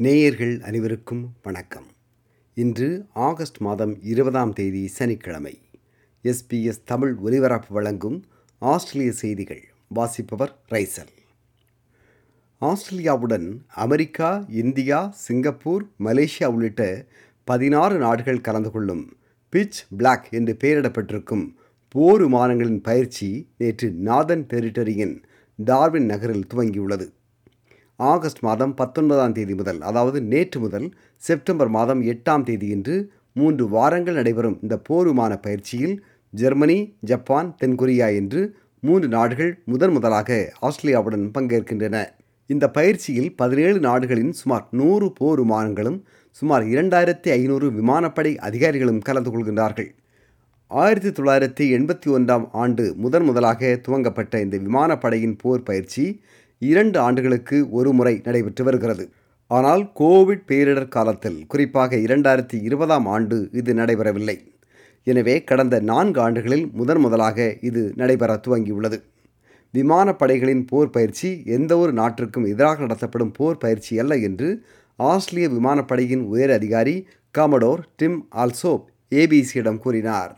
நேயர்கள் அனைவருக்கும் வணக்கம் இன்று ஆகஸ்ட் மாதம் இருபதாம் தேதி சனிக்கிழமை எஸ்பிஎஸ் தமிழ் ஒலிபரப்பு வழங்கும் ஆஸ்திரேலிய செய்திகள் வாசிப்பவர் ரைசல் ஆஸ்திரேலியாவுடன் அமெரிக்கா இந்தியா சிங்கப்பூர் மலேசியா உள்ளிட்ட பதினாறு நாடுகள் கலந்து கொள்ளும் பிட்ச் பிளாக் என்று பெயரிடப்பட்டிருக்கும் போர் விமானங்களின் பயிற்சி நேற்று நாதன் டெரிட்டரியின் டார்வின் நகரில் துவங்கியுள்ளது ஆகஸ்ட் மாதம் பத்தொன்பதாம் தேதி முதல் அதாவது நேற்று முதல் செப்டம்பர் மாதம் எட்டாம் தேதியன்று மூன்று வாரங்கள் நடைபெறும் இந்த போர் விமான பயிற்சியில் ஜெர்மனி ஜப்பான் தென்கொரியா என்று மூன்று நாடுகள் முதன் முதலாக ஆஸ்திரேலியாவுடன் பங்கேற்கின்றன இந்த பயிற்சியில் பதினேழு நாடுகளின் சுமார் நூறு போர் விமானங்களும் சுமார் இரண்டாயிரத்தி ஐநூறு விமானப்படை அதிகாரிகளும் கலந்து கொள்கின்றார்கள் ஆயிரத்தி தொள்ளாயிரத்தி எண்பத்தி ஒன்றாம் ஆண்டு முதன் முதலாக துவங்கப்பட்ட இந்த விமானப்படையின் போர் பயிற்சி இரண்டு ஆண்டுகளுக்கு ஒரு முறை நடைபெற்று வருகிறது ஆனால் கோவிட் பேரிடர் காலத்தில் குறிப்பாக இரண்டாயிரத்தி இருபதாம் ஆண்டு இது நடைபெறவில்லை எனவே கடந்த நான்கு ஆண்டுகளில் முதன் முதலாக இது நடைபெற துவங்கியுள்ளது விமானப்படைகளின் போர் பயிற்சி எந்த ஒரு நாட்டிற்கும் எதிராக நடத்தப்படும் போர் பயிற்சி அல்ல என்று ஆஸ்திரேலிய விமானப்படையின் உயர் அதிகாரி காமடோர் டிம் ஆல்சோப் ஏபிசியிடம் கூறினார்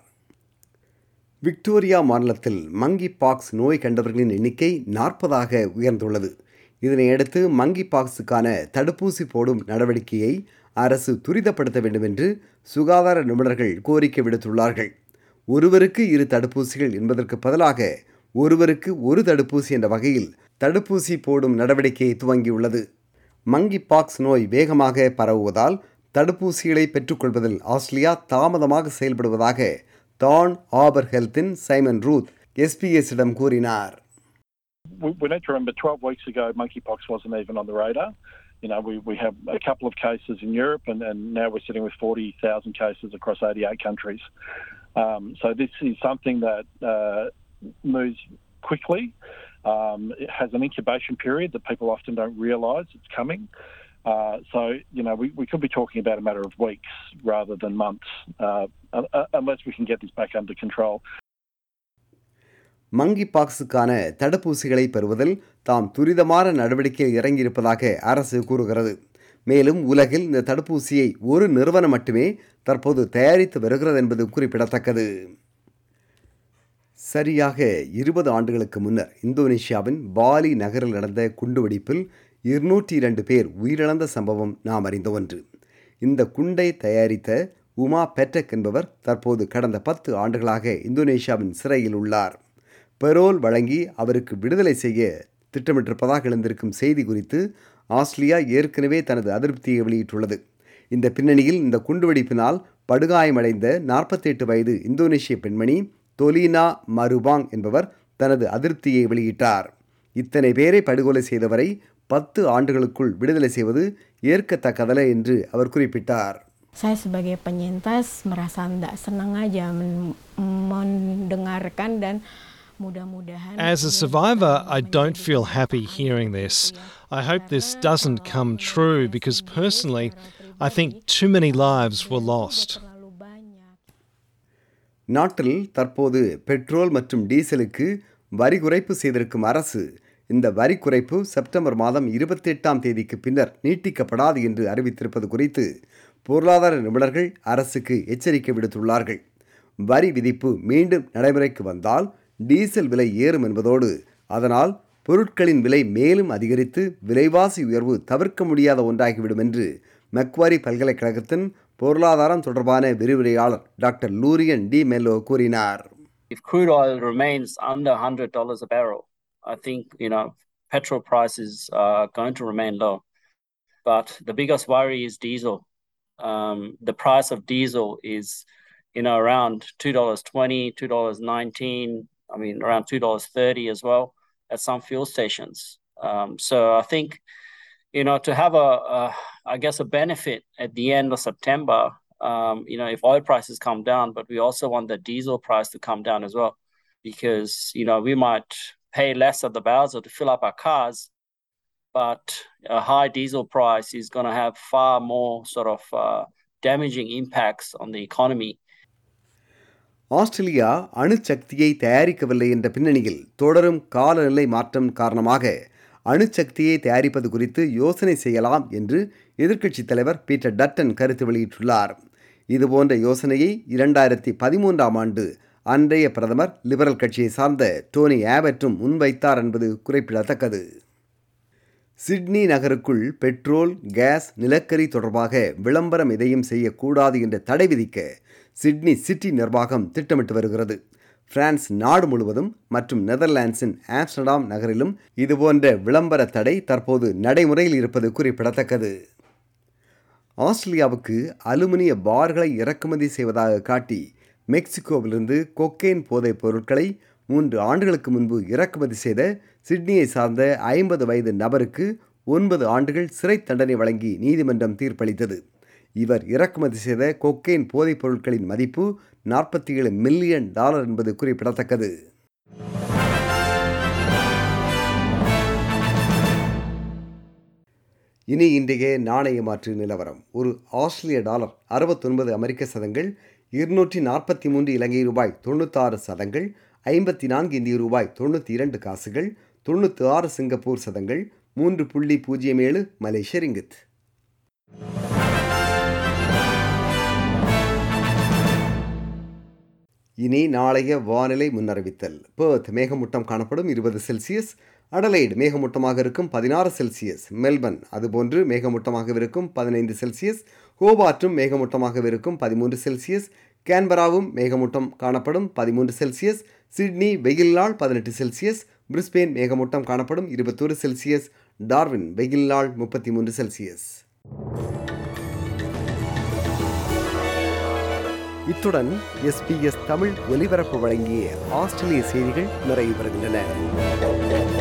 விக்டோரியா மாநிலத்தில் மங்கி பாக்ஸ் நோய் கண்டவர்களின் எண்ணிக்கை நாற்பதாக உயர்ந்துள்ளது இதனையடுத்து மங்கி பாக்ஸுக்கான தடுப்பூசி போடும் நடவடிக்கையை அரசு துரிதப்படுத்த வேண்டும் என்று சுகாதார நிபுணர்கள் கோரிக்கை விடுத்துள்ளார்கள் ஒருவருக்கு இரு தடுப்பூசிகள் என்பதற்கு பதிலாக ஒருவருக்கு ஒரு தடுப்பூசி என்ற வகையில் தடுப்பூசி போடும் நடவடிக்கையை துவங்கியுள்ளது மங்கி பாக்ஸ் நோய் வேகமாக பரவுவதால் தடுப்பூசிகளை பெற்றுக்கொள்வதில் ஆஸ்திரேலியா தாமதமாக செயல்படுவதாக டான் ஆபர் ஹெல்த்தின் சைமன் ரூத் எஸ்பிஎஸிடம் கூறினார் we, we need to remember 12 weeks ago, monkeypox wasn't even on the radar. You know, we, we have a couple of cases in Europe, and, and now we're sitting with 40,000 cases across 88 countries. Um, so this is something that uh, moves quickly. Um, it has an incubation period that people often don't realise it's coming. Uh, so, you know, we, we could be talking about a matter of weeks rather than months, uh, unless we can get this back under control. மங்கி பாக்ஸுக்கான தடுப்பூசிகளை பெறுவதில் தாம் துரிதமான நடவடிக்கையில் இறங்கியிருப்பதாக அரசு கூறுகிறது மேலும் உலகில் இந்த தடுப்பூசியை ஒரு நிறுவனம் மட்டுமே தற்போது தயாரித்து வருகிறது என்பது குறிப்பிடத்தக்கது சரியாக இருபது ஆண்டுகளுக்கு முன்னர் இந்தோனேஷியாவின் பாலி நகரில் நடந்த குண்டுவெடிப்பில் இருநூற்றி இரண்டு பேர் உயிரிழந்த சம்பவம் நாம் அறிந்த ஒன்று இந்த குண்டை தயாரித்த உமா பெட்டக் என்பவர் தற்போது கடந்த பத்து ஆண்டுகளாக இந்தோனேஷியாவின் சிறையில் உள்ளார் பெரோல் வழங்கி அவருக்கு விடுதலை செய்ய திட்டமிட்டிருப்பதாக எழுந்திருக்கும் செய்தி குறித்து ஆஸ்திரேலியா ஏற்கனவே தனது அதிருப்தியை வெளியிட்டுள்ளது இந்த பின்னணியில் இந்த குண்டுவெடிப்பினால் படுகாயமடைந்த நாற்பத்தி எட்டு வயது இந்தோனேஷிய பெண்மணி தொலினா மருபாங் என்பவர் தனது அதிருப்தியை வெளியிட்டார் இத்தனை பேரை படுகொலை செய்தவரை பத்து ஆண்டுகளுக்குள் விடுதலை செய்வது ஏற்கத்தக்கதல்ல என்று அவர் குறிப்பிட்டார் Saya sebagai penyintas merasa tidak senang aja men- mendengarkan dan mudah-mudahan As a survivor, I don't feel happy hearing this. I hope this doesn't come true because personally, I think too many lives were lost. terlalu banyak. நாட்டில் தற்போது petrol மற்றும் டீசலுக்கு வரி குறைப்பு செய்திருக்கும் அரசு இந்த வரி குறைப்பு செப்டம்பர் மாதம் இருபத்தி எட்டாம் தேதிக்கு பின்னர் நீட்டிக்கப்படாது என்று அறிவித்திருப்பது குறித்து பொருளாதார நிபுணர்கள் அரசுக்கு எச்சரிக்கை விடுத்துள்ளார்கள் வரி விதிப்பு மீண்டும் நடைமுறைக்கு வந்தால் டீசல் விலை ஏறும் என்பதோடு அதனால் பொருட்களின் விலை மேலும் அதிகரித்து விலைவாசி உயர்வு தவிர்க்க முடியாத ஒன்றாகிவிடும் என்று மெக்வாரி பல்கலைக்கழகத்தின் பொருளாதாரம் தொடர்பான விரிவுரையாளர் டாக்டர் லூரியன் டி மெல்லோ கூறினார் if crude oil remains under hundred dollars a barrel, I think you know petrol prices are going to remain low. But the biggest worry is diesel. Um, the price of diesel is you know around two dollars twenty, two dollars nineteen. I mean around two dollars thirty as well at some fuel stations. Um, so I think you know to have a, a I guess a benefit at the end of September um, you know, if oil prices come down, but we also want the diesel price to come down as well, because you know we might pay less of the barrels to fill up our cars, but a high diesel price is going to have far more sort of uh, damaging impacts on the economy. Australia அணுசக்தியை தயாரிக்கவில்லை என்ற பின்னணியில் தொடரும் காலநிலை மாற்றம் காரணமாக அணுசக்தியை தயாரிப்பது குறித்து யோசனை செய்யலாம் என்று எதிர்க்கட்சித் தலைவர் பீட்டர் டட்டன் கருத்து வெளியிட்டுள்ளார் இதுபோன்ற யோசனையை இரண்டாயிரத்தி பதிமூன்றாம் ஆண்டு அன்றைய பிரதமர் லிபரல் கட்சியை சார்ந்த டோனி ஆபற்றும் முன்வைத்தார் என்பது குறிப்பிடத்தக்கது சிட்னி நகருக்குள் பெட்ரோல் கேஸ் நிலக்கரி தொடர்பாக விளம்பரம் எதையும் செய்யக்கூடாது என்ற தடை விதிக்க சிட்னி சிட்டி நிர்வாகம் திட்டமிட்டு வருகிறது பிரான்ஸ் நாடு முழுவதும் மற்றும் நெதர்லாண்ட்ஸின் ஆம்ஸ்டர்டாம் நகரிலும் இதுபோன்ற விளம்பர தடை தற்போது நடைமுறையில் இருப்பது குறிப்பிடத்தக்கது ஆஸ்திரேலியாவுக்கு அலுமினிய பார்களை இறக்குமதி செய்வதாக காட்டி மெக்சிகோவிலிருந்து கொக்கெயின் போதைப் பொருட்களை மூன்று ஆண்டுகளுக்கு முன்பு இறக்குமதி செய்த சிட்னியை சார்ந்த ஐம்பது வயது நபருக்கு ஒன்பது ஆண்டுகள் சிறை தண்டனை வழங்கி நீதிமன்றம் தீர்ப்பளித்தது இவர் இறக்குமதி செய்த கொக்கெயின் போதைப் பொருட்களின் மதிப்பு நாற்பத்தி ஏழு மில்லியன் டாலர் என்பது குறிப்பிடத்தக்கது இனி இன்றைய நாணய மாற்று நிலவரம் ஒரு ஆஸ்திரேலிய டாலர் அறுபத்தொன்பது அமெரிக்க சதங்கள் இருநூற்றி நாற்பத்தி மூன்று இலங்கை ரூபாய் தொண்ணூத்தாறு சதங்கள் ஐம்பத்தி நான்கு இந்திய ரூபாய் தொண்ணூற்றி இரண்டு காசுகள் தொண்ணூற்றி ஆறு சிங்கப்பூர் சதங்கள் மூன்று புள்ளி பூஜ்ஜியம் ஏழு மலேசிய ரிங்கித் இனி நாளைய வானிலை முன்னறிவித்தல் பேர்த் மேகமூட்டம் காணப்படும் இருபது செல்சியஸ் அடலைடு மேகமூட்டமாக இருக்கும் பதினாறு செல்சியஸ் மெல்பர்ன் அதுபோன்று மேகமூட்டமாக இருக்கும் பதினைந்து செல்சியஸ் ஹோபார்ட்டும் மேகமூட்டமாக இருக்கும் பதிமூன்று செல்சியஸ் கேன்பராவும் மேகமூட்டம் காணப்படும் பதிமூன்று செல்சியஸ் சிட்னி வெயில் நாள் பதினெட்டு செல்சியஸ் பிரிஸ்பெயின் மேகமூட்டம் காணப்படும் இருபத்தொரு செல்சியஸ் டார்வின் வெயில் நாள் முப்பத்தி மூன்று செல்சியஸ் இத்துடன் எஸ்பிஎஸ் தமிழ் ஒலிபரப்பு வழங்கிய ஆஸ்திரேலிய செய்திகள் நிறைவு பெறுகின்றன